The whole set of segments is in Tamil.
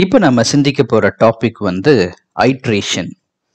இப்போ நம்ம சிந்திக்க போற டாபிக் வந்து ஐட்ரேஷன்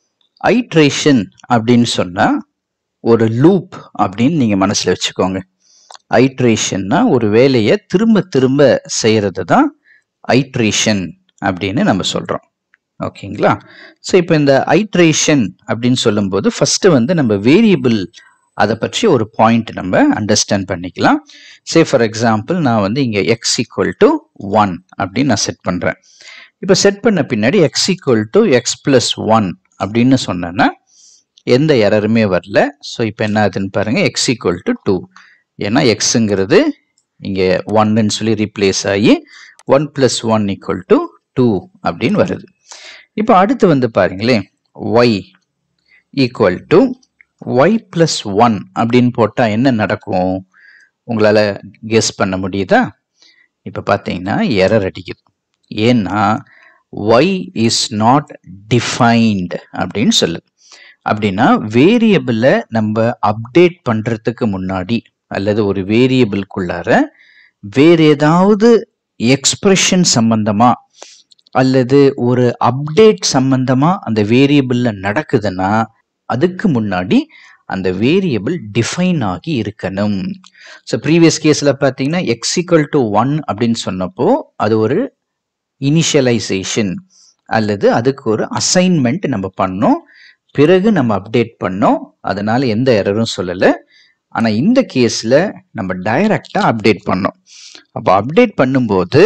ஐட்ரேஷன் அப்படின்னு சொன்னா ஒரு லூப் அப்படின்னு நீங்க மனசுல வச்சுக்கோங்க ஐட்ரேஷன்னா ஒரு வேலையை திரும்ப திரும்ப செய்யறது தான் ஐட்ரேஷன் அப்படின்னு நம்ம சொல்றோம் ஓகேங்களா ஸோ இப்போ இந்த ஐட்ரேஷன் அப்படின்னு சொல்லும்போது ஃபர்ஸ்ட் வந்து நம்ம வேரியபிள் அதை பற்றி ஒரு பாயிண்ட் நம்ம அண்டர்ஸ்டாண்ட் பண்ணிக்கலாம் சே ஃபார் எக்ஸாம்பிள் நான் வந்து இங்கே எக்ஸ் ஈக்குவல் டு ஒன் அப்படின்னு நான் செட் பண்ணுறேன் இப்போ செட் பண்ண பின்னாடி x equal to x plus one அப்படின்னு சொன்னேன்னா எந்த எரருமே வரல ஸோ இப்போ என்ன ஆகுதுன்னு பாருங்க எக்ஸ் ஈக்குவல் டு டூ ஏன்னா எக்ஸுங்கிறது இங்கே ஒன்னு சொல்லி ரீப்ளேஸ் ஆகி one plus one equal to two அப்படின்னு வருது இப்போ அடுத்து வந்து பாருங்களேன் y equal to y plus one அப்படின்னு போட்டால் என்ன நடக்கும் உங்களால் கெஸ் பண்ண முடியுதா இப்போ பார்த்தீங்கன்னா எரர் அடிக்குது ஏன்னா ஒய் இஸ் நாட் டிஃபைன்டு அப்படின்னு சொல்லுது அப்படின்னா வேரியபிளை நம்ம அப்டேட் பண்ணுறதுக்கு முன்னாடி அல்லது ஒரு வேரியபிள்குள்ளார வேற ஏதாவது எக்ஸ்பிரஷன் சம்பந்தமா அல்லது ஒரு அப்டேட் சம்பந்தமா அந்த வேரியபிள்ல நடக்குதுன்னா அதுக்கு முன்னாடி அந்த வேரியபிள் டிஃபைன் ஆகி இருக்கணும் ஸோ ப்ரீவியஸ் கேஸில் பார்த்தீங்கன்னா எக்ஸ் ஈக்குவல் டு ஒன் அப்படின்னு சொன்னப்போ அது ஒரு இனிஷியலைசேஷன் அல்லது அதுக்கு ஒரு அசைன்மெண்ட் நம்ம பண்ணோம் பிறகு நம்ம அப்டேட் பண்ணோம் அதனால எந்த எரரும் சொல்லலை ஆனால் இந்த கேஸில் நம்ம டைரக்டாக அப்டேட் பண்ணோம் அப்போ அப்டேட் பண்ணும்போது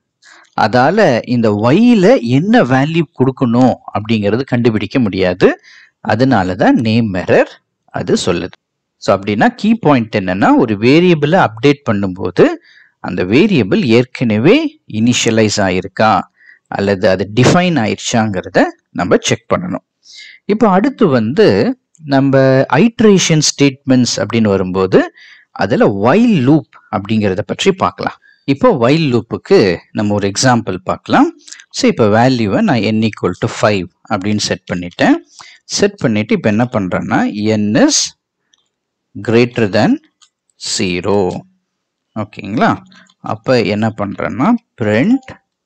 அதால் இந்த ஒய்ல என்ன வேல்யூ கொடுக்கணும் அப்படிங்கிறது கண்டுபிடிக்க முடியாது அதனால தான் நேம் எரர் அது சொல்லுது ஸோ அப்படின்னா கீ பாயிண்ட் என்னன்னா ஒரு வேரியபிளை அப்டேட் பண்ணும்போது அந்த வேரியபிள் ஏற்கனவே இனிஷியலைஸ் ஆயிருக்கா அல்லது அது டிஃபைன் ஆயிடுச்சாங்கிறத நம்ம செக் பண்ணணும் இப்போ அடுத்து வந்து நம்ம ஐட்ரேஷன் ஸ்டேட்மெண்ட்ஸ் அப்படின்னு வரும்போது அதில் வைல் லூப் அப்படிங்கிறத பற்றி பார்க்கலாம் இப்போ வைல் லூப்புக்கு நம்ம ஒரு எக்ஸாம்பிள் பார்க்கலாம் ஸோ இப்போ வேல்யூவை நான் என் ஈக்குவல் டு ஃபைவ் அப்படின்னு செட் பண்ணிட்டேன் செட் பண்ணிட்டு இப்போ என்ன பண்ணுறேன்னா n is greater than zero ஓகேங்களா அப்போ என்ன பண்ணுறேன்னா பிரிண்ட்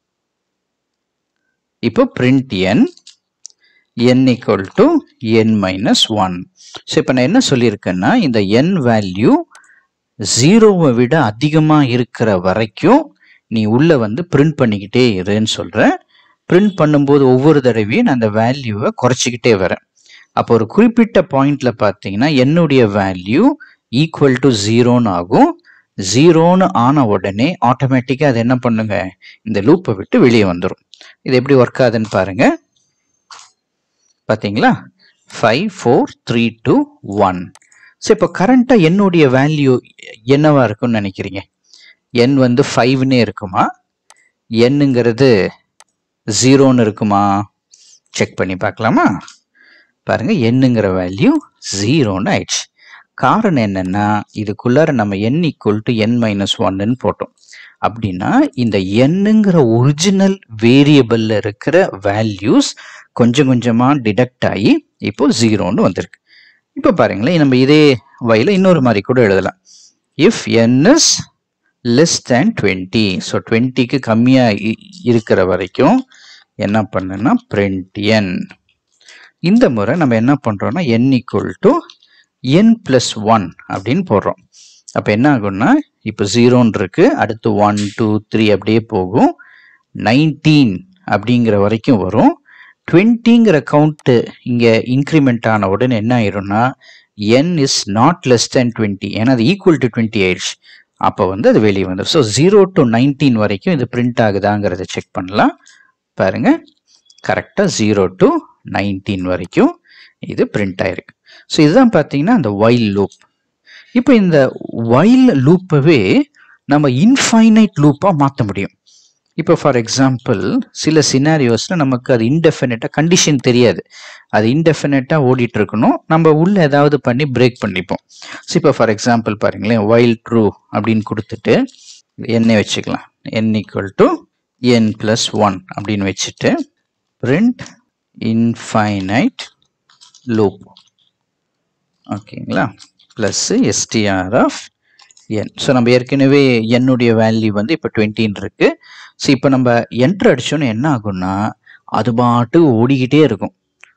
இப்போ print n n equal to n minus 1. So இப்போ நான் என்ன சொல்லியிருக்கேன்னா இந்த n வேல்யூ ஜீரோவை விட அதிகமாக இருக்கிற வரைக்கும் நீ உள்ள வந்து பிரிண்ட் பண்ணிக்கிட்டே இருன்னு சொல்கிறேன் பிரிண்ட் பண்ணும்போது ஒவ்வொரு தடவையும் நான் அந்த வேல்யூவை குறைச்சிக்கிட்டே வரேன் அப்போ ஒரு குறிப்பிட்ட பாயிண்ட்ல பார்த்தீங்கன்னா என்னுடைய வேல்யூ ஈக்குவல் டு ஜீரோன்னு ஆகும் ஜீரோன்னு ஆன உடனே ஆட்டோமேட்டிக்காக அது என்ன பண்ணுங்க இந்த லூப்பை விட்டு வெளியே வந்துடும் இது எப்படி ஒர்க் ஆகுதுன்னு பாருங்க பார்த்தீங்களா five four three two one so இப்போ கரண்ட்டாக என்னுடைய வேல்யூ என்னவா இருக்கும்னு நினைக்கிறீங்க என் வந்து ஃபைவ்னே இருக்குமா என்னங்கிறது ஜீரோன்னு இருக்குமா செக் பண்ணி பார்க்கலாமா பாருங்க என்னங்கிற வேல்யூ ஜீரோன்னு ஆயிடுச்சு காரணம் என்னன்னா இதுக்குள்ளார நம்ம n equal to n minus ஒன்னு போட்டோம் அப்படின்னா இந்த என்னங்கிற ஒரிஜினல் வேரியபிள்ல இருக்கிற வேல்யூஸ் கொஞ்சம் கொஞ்சமா டிடக்ட் ஆகி இப்போ ஜீரோன்னு வந்திருக்கு இப்போ பாருங்களேன் நம்ம இதே வயல இன்னொரு மாதிரி கூட எழுதலாம் if n is less than twenty so டுவெண்ட்டிக்கு கம்மியாக இருக்கிற வரைக்கும் என்ன பண்ணுன்னா பிரிண்ட் என் இந்த முறை நம்ம என்ன பண்ணுறோம்னா n equal to n plus one அப்படின்னு போடுறோம் அப்போ என்ன ஆகும்னா இப்போ ஜீரோன்னு இருக்கு அடுத்து ஒன் டூ த்ரீ அப்படியே போகும் நைன்டீன் அப்படிங்கிற வரைக்கும் வரும் டுவெண்ட்டிங்கிற கவுண்ட்டு இங்கே இன்க்ரிமெண்ட் ஆன உடனே என்ன ஆயிரும்னா n is not less than twenty ஏன்னா அது ஈக்குவல் டு டுவெண்ட்டி ஆயிடுச்சு அப்போ வந்து அது வெளியே வந்துடும் ஸோ ஜீரோ டு நைன்டீன் வரைக்கும் இது பிரிண்ட் ஆகுதாங்கிறத செக் பண்ணலாம் பாருங்க கரெக்டாக ஜீரோ டு நைன்டீன் வரைக்கும் இது பிரிண்ட் ஆயிருக்கு ஸோ இதுதான் பார்த்தீங்கன்னா அந்த வைல் லூப் இப்போ இந்த வைல் லூப்பவே நம்ம இன்ஃபைனைட் லூப்பாக மாற்ற முடியும் இப்போ ஃபார் எக்ஸாம்பிள் சில சினாரியோஸில் நமக்கு அது இன்டெஃபினட்டாக கண்டிஷன் தெரியாது அது இன்டெஃபினட்டாக ஓடிட்டு இருக்கணும் நம்ம உள்ள ஏதாவது பண்ணி பிரேக் பண்ணிப்போம் ஸோ இப்போ ஃபார் எக்ஸாம்பிள் பாருங்களேன் வைல் ட்ரூ அப்படின்னு கொடுத்துட்டு என்ன வச்சுக்கலாம் n equal to n plus one அப்படின்னு வச்சுட்டு பிரிண்ட் இன்ஃபைனைட் லூப் ஓகேங்களா plus STR of n so நம்ம ஏற்கனவே என்னுடைய வேல்யூ வந்து இப்போ டுவெண்ட்டின்னு இருக்கு ஸோ இப்போ நம்ம என்ட்ரு அடிச்சோன்னு என்ன ஆகும்னா அது பாட்டு ஓடிக்கிட்டே இருக்கும்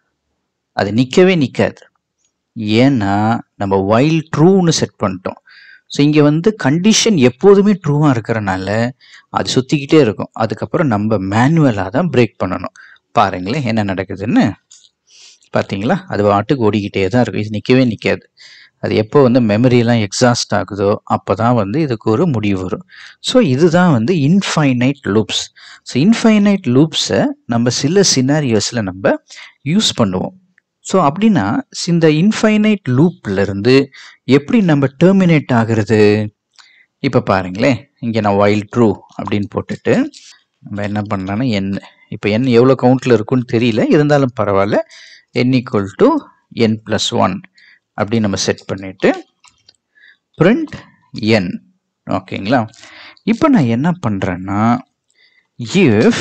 அது நிற்கவே நிற்காது ஏன்னா நம்ம வைல் ட்ரூன்னு செட் பண்ணிட்டோம் ஸோ இங்கே வந்து கண்டிஷன் எப்போதுமே ட்ரூவாக இருக்கிறனால அது சுற்றிக்கிட்டே இருக்கும் அதுக்கப்புறம் நம்ம மேனுவலாக தான் பிரேக் பண்ணணும் பாருங்களேன் என்ன நடக்குதுன்னு பார்த்தீங்களா அது பாட்டுக்கு ஓடிக்கிட்டே தான் இருக்கும் இது நிற்கவே நிற்காது அது எப்போ வந்து மெமரியெல்லாம் எக்ஸாஸ்ட் ஆகுதோ அப்போ தான் வந்து இதுக்கு ஒரு முடிவு வரும் ஸோ இதுதான் வந்து இன்ஃபைனைட் லூப்ஸ் ஸோ இன்ஃபைனைட் லூப்ஸை நம்ம சில சினாரியோஸில் நம்ம யூஸ் பண்ணுவோம் ஸோ அப்படின்னா இந்த இன்ஃபைனைட் லூப்ல இருந்து எப்படி நம்ம டெர்மினேட் ஆகுறது இப்போ பாருங்களேன் இங்கே நான் வைல் ட்ரூ அப்படின்னு போட்டுட்டு நம்ம என்ன பண்ணலாம்னா என் இப்போ என் எவ்வளோ கவுண்டில் இருக்குன்னு தெரியல இருந்தாலும் பரவாயில்ல n equal to n plus one அப்படின்னு நம்ம செட் பண்ணிட்டு print என் ஓகேங்களா இப்போ நான் என்ன பண்ணுறேன்னா இஃப்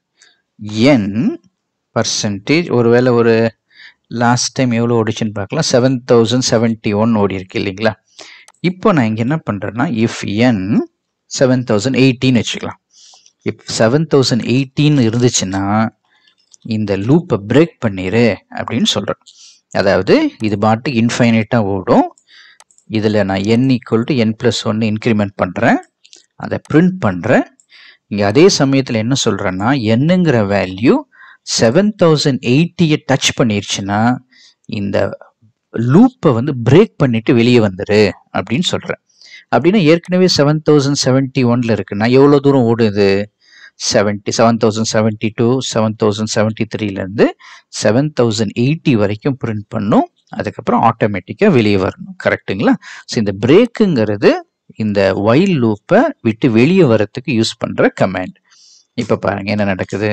என் பர்சன்டேஜ் ஒருவேளை ஒரு லாஸ்ட் டைம் எவ்வளோ ஓடிச்சுன்னு பார்க்கலாம் செவன் தௌசண்ட் செவன்ட்டி ஒன் ஓடி இருக்கு இல்லைங்களா இப்போ நான் இங்கே என்ன பண்ணுறேன்னா இஃப் என் செவன் தௌசண்ட் எயிட்டின்னு வச்சுக்கலாம் இப் செவன் தௌசண்ட் எயிட்டின்னு இருந்துச்சுன்னா இந்த லூப்பை பிரேக் பண்ணிடு அப்படின்னு சொல்கிறேன் அதாவது இது பாட்டு இன்ஃபைனைட்டாக ஓடும் இதில் நான் n equal to n plus ஒன்று இன்க்ரிமெண்ட் பண்ணுறேன் அதை பிரிண்ட் பண்ணுறேன் இங்கே அதே சமயத்தில் என்ன சொல்கிறேன்னா என்னங்கிற வேல்யூ செவன் தௌசண்ட் எயிட்டியை டச் பண்ணிருச்சுன்னா இந்த லூப்பை வந்து பிரேக் பண்ணிட்டு வெளியே வந்துரு அப்படின்னு சொல்கிறேன் அப்படின்னா ஏற்கனவே செவன் தௌசண்ட் செவன்ட்டி ஒன்ல இருக்குன்னா எவ்வளோ தூரம் ஓடுது seventy seven thousand seventy two seven thousand seventy த்ரீலேருந்து செவன் தௌசண்ட் எயிட்டி வரைக்கும் பிரிண்ட் பண்ணும் அதுக்கப்புறம் ஆட்டோமேட்டிக்காக வெளியே வரணும் கரெக்ட்டுங்களா ஸோ இந்த பிரேக்குங்கிறது இந்த வைல் லூப்பை விட்டு வெளியே வரத்துக்கு யூஸ் பண்ணுற கமாண்ட் இப்போ பாருங்க என்ன நடக்குது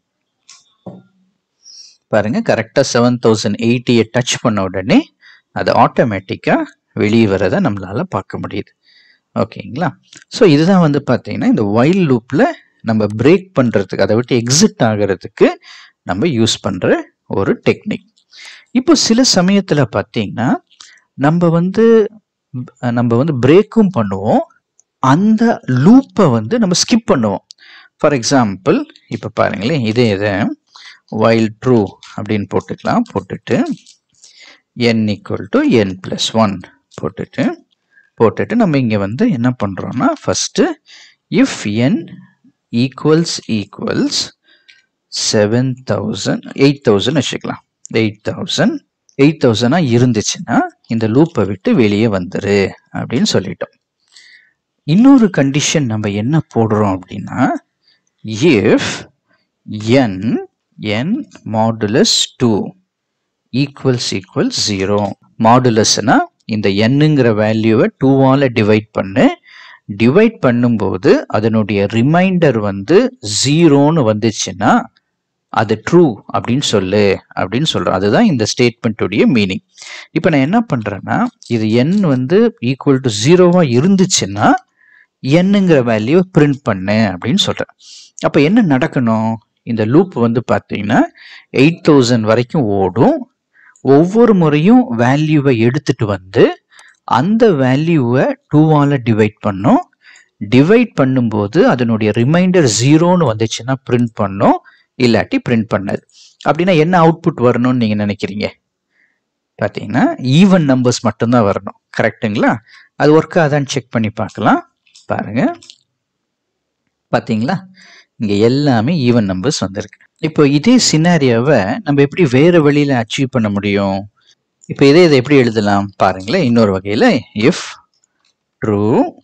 பாருங்க கரெக்டாக செவன் தௌசண்ட் எயிட்டியை டச் பண்ண உடனே அது ஆட்டோமேட்டிக்காக வெளியே வரதை நம்மளால பார்க்க முடியுது ஓகேங்களா ஸோ இதுதான் வந்து பார்த்தீங்கன்னா இந்த வைல் லூப்பில் நம்ம பிரேக் பண்ணுறதுக்கு அதை விட்டு எக்ஸிட் ஆகிறதுக்கு நம்ம யூஸ் பண்ணுற ஒரு டெக்னிக் இப்போ சில சமயத்தில் பார்த்தீங்கன்னா நம்ம வந்து அஹ், நம்ம வந்து பிரேக்கும் பண்ணுவோம் அந்த லூப்பை வந்து நம்ம ஸ்கிப் பண்ணுவோம் ஃபார் எக்ஸாம்பிள் இப்போ பாருங்களேன் இதே இதை வைல் ட்ரூ அப்படின்னு போட்டுக்கலாம் போட்டுட்டு n equal to n plus one போட்டுட்டு போட்டுட்டு நம்ம இங்கே வந்து என்ன பண்ணுறோம்னா first if n equals equals seven thousand eight thousand வச்சுக்கலாம் எயிட் தௌசண்ட் எயிட் தௌசண்டாக இருந்துச்சுன்னா இந்த லூப்பை விட்டு வெளியே வந்துரு அப்படின்னு சொல்லிட்டோம் இன்னொரு கண்டிஷன் நம்ம என்ன போடுறோம் அப்படின்னா if n n modulus two equals equals zero மாடுலஸ்னா இந்த என்னங்கிற வேல்யூவை டூவால் டிவைட் பண்ணு டிவைட் பண்ணும்போது அதனுடைய ரிமைண்டர் வந்து ஜீரோன்னு வந்துச்சுன்னா அது ட்ரூ அப்படின்னு சொல்லு அப்படின்னு சொல்கிறோம் அதுதான் இந்த ஸ்டேட்மெண்ட்டுடைய மீனிங் இப்போ நான் என்ன பண்ணுறேன்னா இது என் வந்து ஈக்குவல் டு ஜீரோவாக இருந்துச்சுன்னா என்னங்கிற வேல்யூ பிரிண்ட் பண்ணு அப்படின்னு சொல்கிறேன் அப்போ என்ன நடக்கணும் இந்த லூப் வந்து பார்த்தீங்கன்னா எயிட் தௌசண்ட் வரைக்கும் ஓடும் ஒவ்வொரு முறையும் வேல்யூவை எடுத்துட்டு வந்து அந்த வேல்யூவை டூவால் டிவைட் பண்ணும் டிவைட் பண்ணும்போது அதனுடைய ரிமைண்டர் ஜீரோன்னு வந்துச்சுன்னா பிரிண்ட் பண்ணும் இல்லாட்டி பிரிண்ட் பண்ணாது அப்படின்னா என்ன அவுட்புட் வரணும்னு நீங்கள் நினைக்கிறீங்க பார்த்தீங்கன்னா ஈவன் நம்பர்ஸ் மட்டும்தான் வரணும் கரெக்ட்டுங்களா அது ஒர்க் ஆதான்னு செக் பண்ணி பார்க்கலாம் பாருங்க பார்த்தீங்களா இங்கே எல்லாமே ஈவன் நம்பர்ஸ் வந்திருக்கு இப்போ இதே சினாரியோவை நம்ம எப்படி வேற வழியில் அச்சீவ் பண்ண முடியும் இப்போ இதே இதை எப்படி எழுதலாம் பாருங்களேன் இன்னொரு வகையில் இஃப் ட்ரூ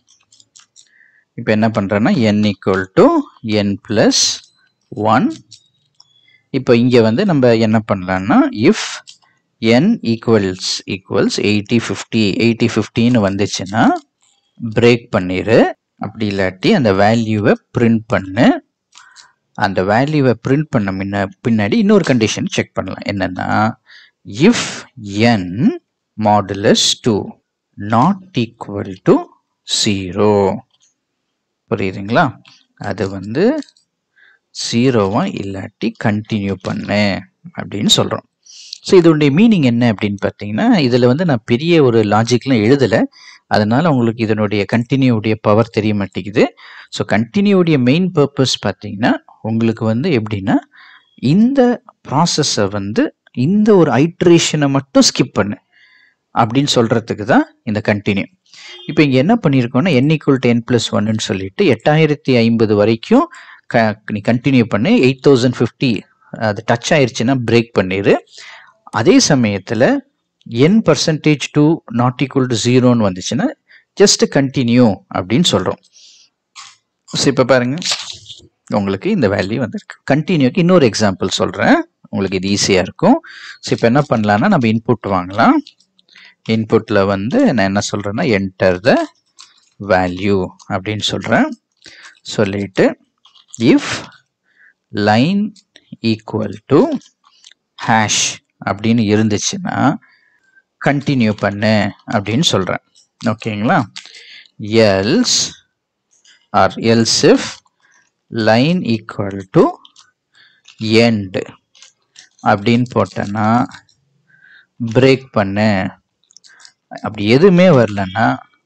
இப்போ என்ன பண்ணுறேன்னா n equal to n plus one இப்போ இங்கே வந்து நம்ம என்ன பண்ணலாம்னா if n equals equals eighty fifty eighty ஃபிஃப்டின்னு வந்துச்சுன்னா பிரேக் பண்ணிடு அப்படி இல்லாட்டி அந்த வேல்யூவை பிரிண்ட் பண்ணு அந்த வேல்யூவை பிரிண்ட் பண்ண முன்ன பின்னாடி இன்னொரு கண்டிஷன் செக் பண்ணலாம் என்னன்னா if n modulus two not equal to zero புரியுதுங்களா அது வந்து ஜீரோவா இல்லாட்டி கண்டினியூ பண்ணு அப்படின்னு சொல்கிறோம் ஸோ இதனுடைய மீனிங் என்ன அப்படின்னு பார்த்தீங்கன்னா இதில் வந்து நான் பெரிய ஒரு லாஜிக்லாம் எழுதலை அதனால உங்களுக்கு இதனுடைய கண்டினியூடைய பவர் தெரிய மாட்டேங்குது ஸோ கண்டினியூடைய மெயின் பர்பஸ் பார்த்தீங்கன்னா உங்களுக்கு வந்து எப்படின்னா இந்த ப்ராசஸை வந்து இந்த ஒரு ஐட்ரேஷனை மட்டும் ஸ்கிப் பண்ணு அப்படின்னு சொல்றதுக்கு தான் இந்த கண்டினியூ இப்போ இங்கே என்ன பண்ணியிருக்கோம்னா n equal to n plus ஒன்னு சொல்லிட்டு எட்டாயிரத்தி ஐம்பது வரைக்கும் க நீ கண்டினியூ பண்ணி எயிட் தௌசண்ட் ஃபிஃப்டி அது டச் ஆயிருச்சுன்னா பிரேக் பண்ணிடு அதே சமயத்தில் n percentage two not equal to ஜீரோன்னு வந்துச்சுன்னா ஜஸ்ட் கண்டினியூ அப்படின்னு சொல்கிறோம் ஸோ இப்போ பாருங்க உங்களுக்கு இந்த வேல்யூ வந்திருக்கு கண்டினியூக்கு இன்னொரு எக்ஸாம்பிள் சொல்கிறேன் உங்களுக்கு இது ஈஸியாக இருக்கும் ஸோ இப்போ என்ன பண்ணலான்னா நம்ம இன்புட் வாங்கலாம் இன்புட்டில் வந்து நான் என்ன சொல்கிறேன்னா என்டர் த வேல்யூ அப்படின்னு சொல்கிறேன் சொல்லிட்டு if line equal to hash அப்படின்னு இருந்துச்சுன்னா கண்டினியூ பண்ணு அப்படின்னு சொல்கிறேன் ஓகேங்களா else or else if line equal to end அப்படின்னு போட்டேன்னா பிரேக் பண்ணு அப்படி எதுவுமே வரலன்னா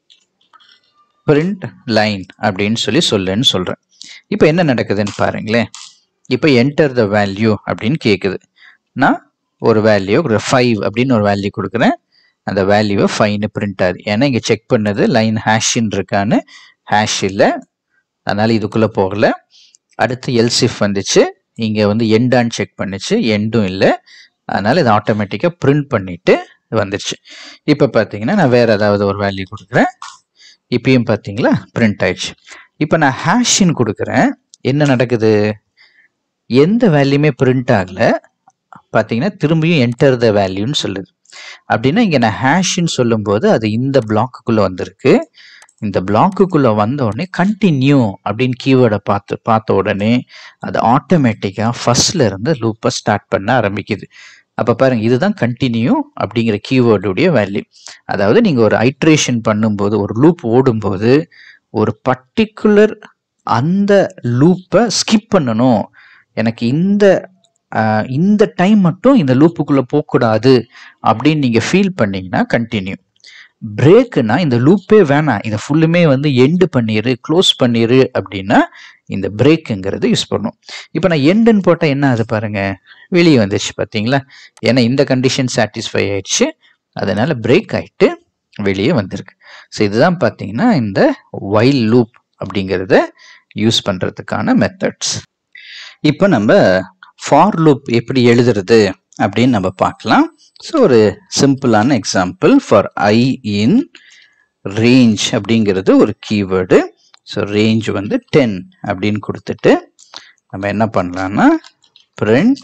பிரிண்ட் லைன் அப்படின்னு சொல்லி சொல்லுன்னு சொல்கிறேன் இப்போ என்ன நடக்குதுன்னு பாருங்களேன் இப்போ என்டர் த வேல்யூ அப்படின்னு கேட்குது நான் ஒரு வேல்யூ ஒரு ஃபைவ் அப்படின்னு ஒரு வேல்யூ கொடுக்குறேன் அந்த வேல்யூவை ஃபைன்னு பிரிண்ட் ஆகுது ஏன்னா இங்கே செக் பண்ணது லைன் ஹேஷின்னு இருக்கான்னு ஹேஷ் இல்லை அதனால் இதுக்குள்ளே போகல அடுத்து எல்சிஃப் வந்துச்சு இங்கே வந்து எண்டான்னு செக் பண்ணுச்சு எண்டும் இல்லை அதனால் இது ஆட்டோமேட்டிக்காக பிரிண்ட் பண்ணிவிட்டு வந்துருச்சு இப்போ பார்த்தீங்கன்னா நான் வேறு ஏதாவது ஒரு வேல்யூ கொடுக்குறேன் இப்பயும் பார்த்தீங்களா பிரிண்ட் ஆயிடுச்சு இப்போ நான் ஹேஷின்னு கொடுக்குறேன் என்ன நடக்குது எந்த வேல்யூமே பிரிண்ட் ஆகலை பார்த்தீங்கன்னா திரும்பியும் என்டர் த வேல்யூன்னு சொல்லுது அப்படின்னா இங்கே நான் ஹேஷ்ன்னு சொல்லும்போது அது இந்த பிளாக்குக்குள்ளே வந்திருக்கு இந்த பிளாக்குக்குள்ளே வந்த உடனே கண்டினியூ அப்படின்னு கீவேர்டை பார்த்து பார்த்த உடனே அது ஆட்டோமேட்டிக்காக ஃபர்ஸ்ட்ல இருந்து லூப்பை ஸ்டார்ட் பண்ண ஆரம்பிக்குது அப்போ பாருங்க இதுதான் கண்டினியூ அப்படிங்கிற கீவேர்டுடைய வேல்யூ அதாவது நீங்கள் ஒரு ஐட்ரேஷன் பண்ணும்போது ஒரு லூப் ஓடும்போது ஒரு பர்டிகுலர் அந்த லூப்பை ஸ்கிப் பண்ணணும் எனக்கு இந்த ஆஹ், இந்த டைம் மட்டும் இந்த லூப்புக்குள்ளே போகக்கூடாது அப்படின்னு நீங்கள் ஃபீல் பண்ணீங்கன்னா கண்டினியூ பிரேக்குனா இந்த லூப்பே வேணாம் இதை ஃபுல்லுமே வந்து எண்டு பண்ணிடு க்ளோஸ் பண்ணிடு அப்படின்னா இந்த பிரேக்குங்கிறது யூஸ் பண்ணும் இப்போ நான் எண்டுன்னு போட்டால் என்ன ஆகுது பாருங்க வெளியே வந்துருச்சு பார்த்தீங்களா ஏன்னா இந்த கண்டிஷன் சாட்டிஸ்ஃபை ஆயிடுச்சு அதனால பிரேக் ஆயிட்டு வெளியே வந்திருக்கு ஸோ இதுதான் பார்த்தீங்கன்னா இந்த வைல் லூப் அப்படிங்கிறத யூஸ் பண்ணுறதுக்கான மெத்தட்ஸ் இப்போ நம்ம ஃபார் லூப் எப்படி எழுதுறது அப்படின்னு நம்ம பார்க்கலாம் ஸோ ஒரு சிம்பிளான example for i in range அப்படிங்கிறது ஒரு கீவேர்டு ஸோ ரேஞ்ச் வந்து டென் அப்படின்னு கொடுத்துட்டு நம்ம என்ன பண்ணலாம்னா print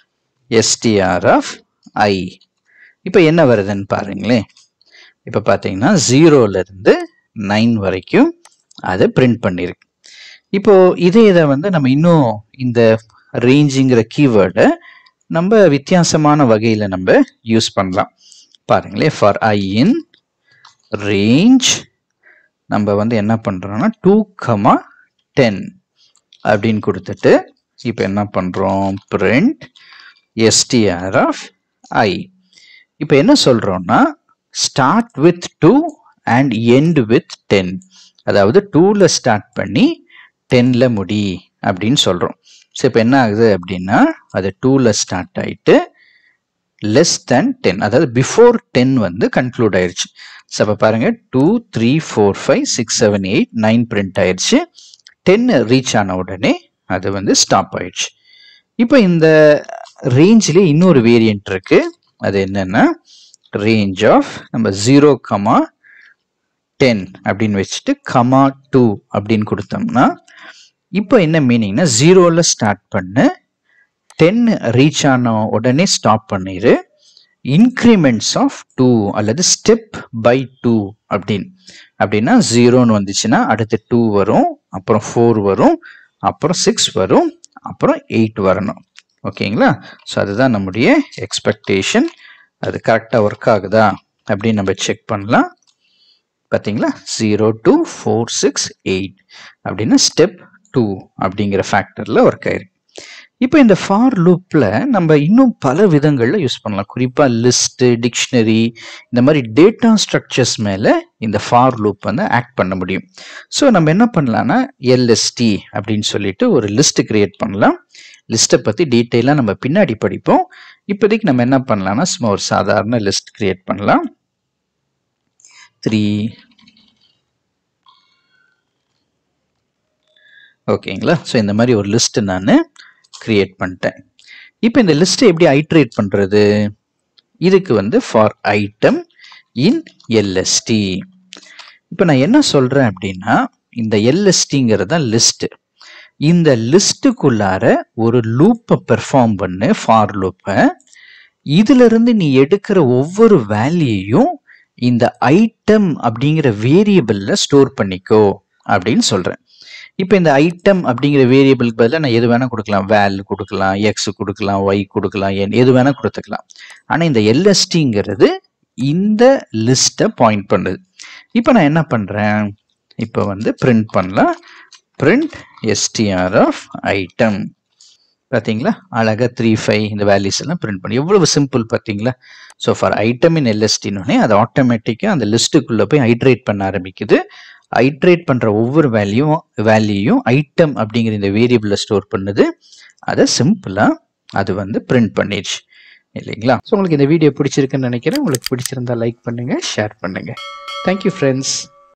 str ஆஃப் ஐ இப்போ என்ன வருதுன்னு பாருங்களேன் இப்போ பார்த்தீங்கன்னா ஜீரோலேருந்து நைன் வரைக்கும் அதை பிரிண்ட் பண்ணியிருக்கு இப்போ இதே இதை வந்து நம்ம இன்னும் இந்த ரேஞ்சுங்கிற கீவேர்டை நம்ம வித்தியாசமான வகையில் நம்ம யூஸ் பண்ணலாம் பாருங்களேன் ஃபார் ஐ இன் ரேஞ்ச் நம்ம வந்து என்ன பண்ணுறோம்னா டூ கமா டென் அப்படின்னு கொடுத்துட்டு இப்போ என்ன பண்ணுறோம் பிரிண்ட் எஸ்டிஆர் ஆஃப் ஐ இப்போ என்ன சொல்கிறோம்னா start with two and end with ten அதாவது டூவில் ஸ்டார்ட் பண்ணி டென்னில் முடி அப்படின்னு சொல்கிறோம் ஸோ இப்போ என்ன ஆகுது அப்படின்னா அது டூவில் ஸ்டார்ட் ஆயிட்டு லெஸ் தேன் டென் அதாவது பிஃபோர் டென் வந்து கன்க்ளூட் ஆயிடுச்சு ஸோ அப்போ பாருங்க two three four five six seven eight nine print ஆயிடுச்சு டென் ரீச் ஆன உடனே அது வந்து ஸ்டாப் ஆயிடுச்சு இப்போ இந்த ரேஞ்சிலே இன்னொரு வேரியன்ட் இருக்கு அது என்னன்னா ரேஞ்ச் ஆஃப் நம்ம ஜீரோ கமா டென் அப்படின்னு வச்சுட்டு கமா டூ அப்படின்னு கொடுத்தோம்னா இப்போ என்ன மீனிங்னா ஜீரோவில் ஸ்டார்ட் பண்ணு டென் ரீச் ஆன உடனே ஸ்டாப் பண்ணிடு இன்க்ரிமெண்ட்ஸ் ஆஃப் டூ அல்லது ஸ்டெப் பை டூ அப்படின்னு அப்படின்னா ஜீரோன்னு வந்துச்சுன்னா அடுத்து டூ வரும் அப்புறம் ஃபோர் வரும் அப்புறம் சிக்ஸ் வரும் அப்புறம் எயிட் வரணும் ஓகேங்களா ஸோ அதுதான் நம்முடைய எக்ஸ்பெக்டேஷன் அது கரெக்டாக ஒர்க் ஆகுதா அப்படின்னு நம்ம செக் பண்ணலாம் பார்த்தீங்களா zero two four six eight அப்படின்னா ஸ்டெப் டூ அப்படிங்கிற ஃபேக்டரில் ஒர்க் ஆயிருக்கு இப்போ இந்த ஃபார் லூப்பில் நம்ம இன்னும் பல விதங்களில் யூஸ் பண்ணலாம் குறிப்பாக லிஸ்ட்டு டிக்ஷனரி இந்த மாதிரி டேட்டா ஸ்ட்ரக்சர்ஸ் மேலே இந்த ஃபார் லூப் வந்து ஆக்ட் பண்ண முடியும் ஸோ நம்ம என்ன பண்ணலாம்னா எல்எஸ்டி அப்படின்னு சொல்லிட்டு ஒரு லிஸ்ட் கிரியேட் பண்ணலாம் லிஸ்ட்டை பற்றி டீட்டெயிலாக நம்ம பின்னாடி படிப்போம் இப்போதைக்கு நம்ம என்ன பண்ணலாம்னா சும்மா ஒரு சாதாரண லிஸ்ட் கிரியேட் பண்ணலாம் த்ரீ ஓகேங்களா ஸோ இந்த மாதிரி ஒரு லிஸ்ட் நான் கிரியேட் பண்ணிட்டேன் இப்போ இந்த லிஸ்ட்டை எப்படி ஐட்ரேட் பண்ணுறது இதுக்கு வந்து ஃபார் ஐட்டம் இன் எல்எஸ்டி இப்போ நான் என்ன சொல்கிறேன் அப்படின்னா இந்த எல்எஸ்டிங்கிறது தான் லிஸ்ட்டு இந்த லிஸ்ட்டுக்குள்ளார ஒரு லூப்பை பெர்ஃபார்ம் பண்ணு ஃபார் லூப்பை இதிலிருந்து நீ எடுக்கிற ஒவ்வொரு வேல்யூயும் இந்த ஐட்டம் அப்படிங்கிற வேரியபிளில் ஸ்டோர் பண்ணிக்கோ அப்படின்னு சொல்கிறேன் இப்போ இந்த ஐட்டம் அப்படிங்கிற வேரியபிளுக்கு பதிலாக நான் எது வேணால் கொடுக்கலாம் வேல் கொடுக்கலாம் எக்ஸ் கொடுக்கலாம் ஒய் கொடுக்கலாம் என் எது வேணால் கொடுத்துக்கலாம் ஆனால் இந்த எல்எஸ்டிங்கிறது இந்த லிஸ்ட்டை பாயிண்ட் பண்ணுது இப்போ நான் என்ன பண்ணுறேன் இப்போ வந்து பிரிண்ட் பண்ணலாம் பிரிண்ட் எஸ்டிஆர் ஆஃப் ஐட்டம் பார்த்தீங்களா அழகாக த்ரீ ஃபைவ் இந்த வேல்யூஸ் எல்லாம் பிரிண்ட் பண்ணி எவ்வளவு சிம்பிள் பார்த்தீங்களா ஸோ ஃபார் ஐட்டம் இன் எல்எஸ்டினோடனே அது ஆட்டோமேட்டிக்காக அந்த லிஸ்ட்டுக்குள்ளே போய் ஹைட்ரேட் பண்ண ஆரம்பிக்குது ஐட்ரேட் பண்ணுற ஒவ்வொரு வேல்யூவும் வேல்யூயும் ஐட்டம் அப்படிங்கிற இந்த வேரியபிளில் ஸ்டோர் பண்ணுது அதை சிம்பிளாக அது வந்து பிரிண்ட் பண்ணிடுச்சு இல்லைங்களா ஸோ உங்களுக்கு இந்த வீடியோ பிடிச்சிருக்குன்னு நினைக்கிறேன் உங்களுக்கு பிடிச்சிருந்தா லைக் பண்ணுங்கள் ஷேர் பண்ணுங்கள் தேங்க்யூ ஃப்ரெண்ட்ஸ்